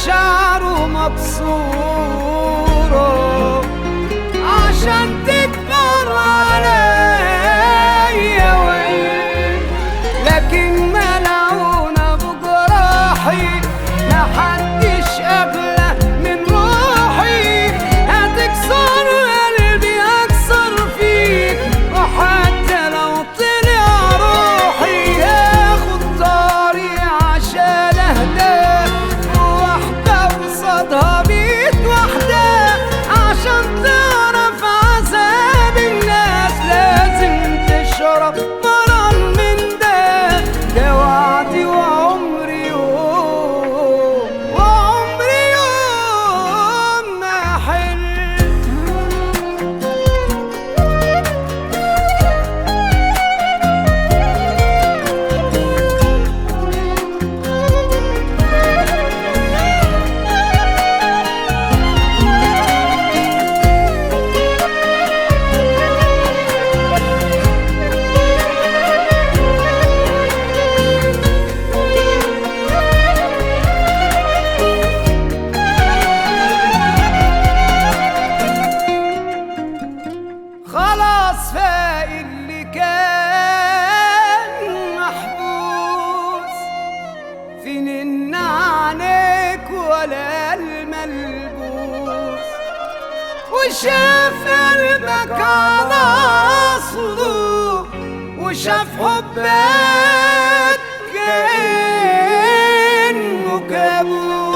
مشاعره مكسورة عشان تكبر عليا وين لكن ملعونة بجراحي محدش أغلى من روحي هتكسر قلبي أكسر فيك وحتى لو طلع روحي هاخد طاري عشان أهدى واحدة قصادها بيت واحدة عشان تعرف عذاب الناس لازم تشرب مرض من ده ده وعدي وعمري يوم وعمري يوم ما حل خلاص فاق اللي كان محبوس فين النعناك ولا الملبوس وشاف قلبك على اصله وشاف حبك كانه كابوس